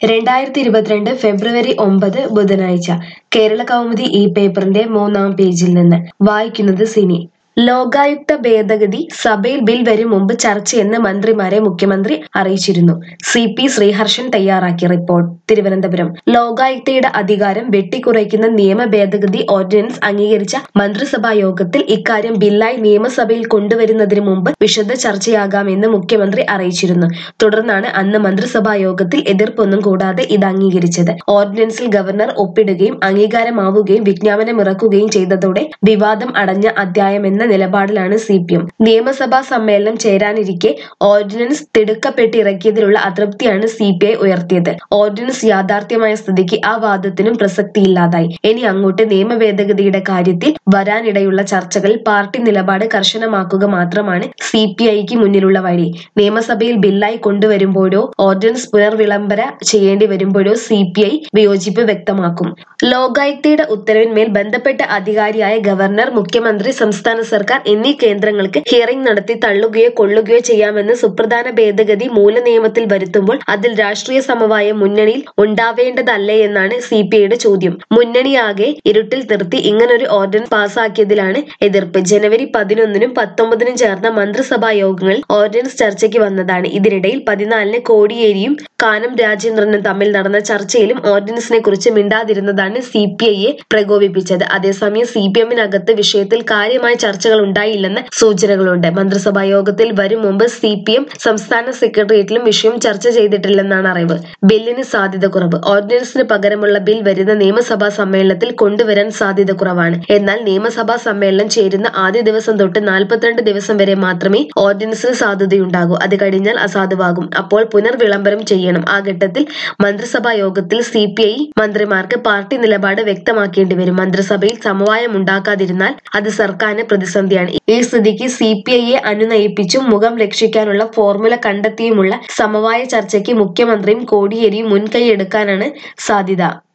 രണ്ടായിരത്തി ഇരുപത്തിരണ്ട് ഫെബ്രുവരി ഒമ്പത് ബുധനാഴ്ച കേരള കൗമുദി ഈ പേപ്പറിന്റെ മൂന്നാം പേജിൽ നിന്ന് വായിക്കുന്നത് സിനി ലോകായുക്ത ഭേദഗതി സഭയിൽ ബിൽ വരും മുമ്പ് ചർച്ചയെന്ന് മന്ത്രിമാരെ മുഖ്യമന്ത്രി അറിയിച്ചിരുന്നു സി പി ശ്രീഹർഷൻ തയ്യാറാക്കിയ റിപ്പോർട്ട് തിരുവനന്തപുരം ലോകായുക്തയുടെ അധികാരം വെട്ടിക്കുറയ്ക്കുന്ന നിയമ ഭേദഗതി ഓർഡിനൻസ് അംഗീകരിച്ച മന്ത്രിസഭാ യോഗത്തിൽ ഇക്കാര്യം ബില്ലായി നിയമസഭയിൽ കൊണ്ടുവരുന്നതിന് മുമ്പ് വിശദ ചർച്ചയാകാമെന്ന് മുഖ്യമന്ത്രി അറിയിച്ചിരുന്നു തുടർന്നാണ് അന്ന് മന്ത്രിസഭാ യോഗത്തിൽ എതിർപ്പൊന്നും കൂടാതെ ഇത് അംഗീകരിച്ചത് ഓർഡിനൻസിൽ ഗവർണർ ഒപ്പിടുകയും അംഗീകാരമാവുകയും വിജ്ഞാപനമിറക്കുകയും ചെയ്തതോടെ വിവാദം അടഞ്ഞ അധ്യായമെന്ന നിലപാടിലാണ് സി പി എം നിയമസഭാ സമ്മേളനം ചേരാനിരിക്കെ ഓർഡിനൻസ് തിടുക്കപ്പെട്ടിറക്കിയതിലുള്ള അതൃപ്തിയാണ് സി പി ഐ ഉയർത്തിയത് ഓർഡിനൻസ് യാഥാർത്ഥ്യമായ സ്ഥിതിക്ക് ആ വാദത്തിനും പ്രസക്തിയില്ലാതായി ഇനി അങ്ങോട്ട് നിയമ ഭേദഗതിയുടെ കാര്യത്തിൽ വരാനിടയുള്ള ചർച്ചകളിൽ പാർട്ടി നിലപാട് കർശനമാക്കുക മാത്രമാണ് സി പി ഐക്ക് മുന്നിലുള്ള വഴി നിയമസഭയിൽ ബില്ലായി കൊണ്ടുവരുമ്പോഴോ ഓർഡിനൻസ് പുനർവിളംബര ചെയ്യേണ്ടി വരുമ്പോഴോ സി പി ഐ വിയോജിപ്പ് വ്യക്തമാക്കും ലോകായുക്തയുടെ ഉത്തരവിന്മേൽ ബന്ധപ്പെട്ട അധികാരിയായ ഗവർണർ മുഖ്യമന്ത്രി സംസ്ഥാന സർക്കാർ എന്നീ കേന്ദ്രങ്ങൾക്ക് ഹിയറിംഗ് നടത്തി തള്ളുകയോ കൊള്ളുകയോ ചെയ്യാമെന്ന് സുപ്രധാന ഭേദഗതി മൂലനിയമത്തിൽ വരുത്തുമ്പോൾ അതിൽ രാഷ്ട്രീയ സമവായം മുന്നണിയിൽ ഉണ്ടാവേണ്ടതല്ലേ എന്നാണ് സി പി ഐയുടെ ചോദ്യം മുന്നണിയാകെ ഇരുട്ടിൽ നിർത്തി ഇങ്ങനൊരു ഓർഡിനൻസ് പാസാക്കിയതിലാണ് എതിർപ്പ് ജനുവരി പതിനൊന്നിനും പത്തൊമ്പതിനും ചേർന്ന മന്ത്രിസഭാ യോഗങ്ങളിൽ ഓർഡിനൻസ് ചർച്ചയ്ക്ക് വന്നതാണ് ഇതിനിടയിൽ പതിനാലിന് കോടിയേരിയും കാനം രാജേന്ദ്രനും തമ്മിൽ നടന്ന ചർച്ചയിലും ഓർഡിനൻസിനെ കുറിച്ച് മിണ്ടാതിരുന്നതാണ് സി പി ഐയെ പ്രകോപിപ്പിച്ചത് അതേസമയം സി പി എമ്മിനകത്ത് വിഷയത്തിൽ കാര്യമായ ചർച്ചകൾ ഉണ്ടായില്ലെന്ന് സൂചനകളുണ്ട് മന്ത്രിസഭാ യോഗത്തിൽ വരും മുമ്പ് സി പി എം സംസ്ഥാന സെക്രട്ടേറിയറ്റിലും വിഷയം ചർച്ച ചെയ്തിട്ടില്ലെന്നാണ് അറിവ് ബില്ലിന് സാധ്യത കുറവ് ഓർഡിനൻസിന് പകരമുള്ള ബിൽ വരുന്ന നിയമസഭാ സമ്മേളനത്തിൽ കൊണ്ടുവരാൻ സാധ്യത കുറവാണ് എന്നാൽ നിയമസഭാ സമ്മേളനം ചേരുന്ന ആദ്യ ദിവസം തൊട്ട് നാൽപ്പത്തിരണ്ട് ദിവസം വരെ മാത്രമേ ഓർഡിനൻസിന് സാധ്യതയുണ്ടാകൂ അത് കഴിഞ്ഞാൽ അസാധുവാകും അപ്പോൾ പുനർവിളംബരം ചെയ്യണം ആ ഘട്ടത്തിൽ മന്ത്രിസഭാ യോഗത്തിൽ സി പി ഐ മന്ത്രിമാർക്ക് പാർട്ടി നിലപാട് വ്യക്തമാക്കേണ്ടി വരും മന്ത്രിസഭയിൽ സമവായം ഉണ്ടാക്കാതിരുന്നാൽ അത് സർക്കാരിന് പ്രതിസന്ധിയാണ് ഈ സ്ഥിതിക്ക് സി പി ഐയെ അനുനയിപ്പിച്ചും മുഖം രക്ഷിക്കാനുള്ള ഫോർമുല കണ്ടെത്തിയുമുള്ള സമവായ ചർച്ചയ്ക്ക് മുഖ്യമന്ത്രിയും കോടിയേരിയും മുൻകൈയെടുക്കാനാണ് സാധ്യത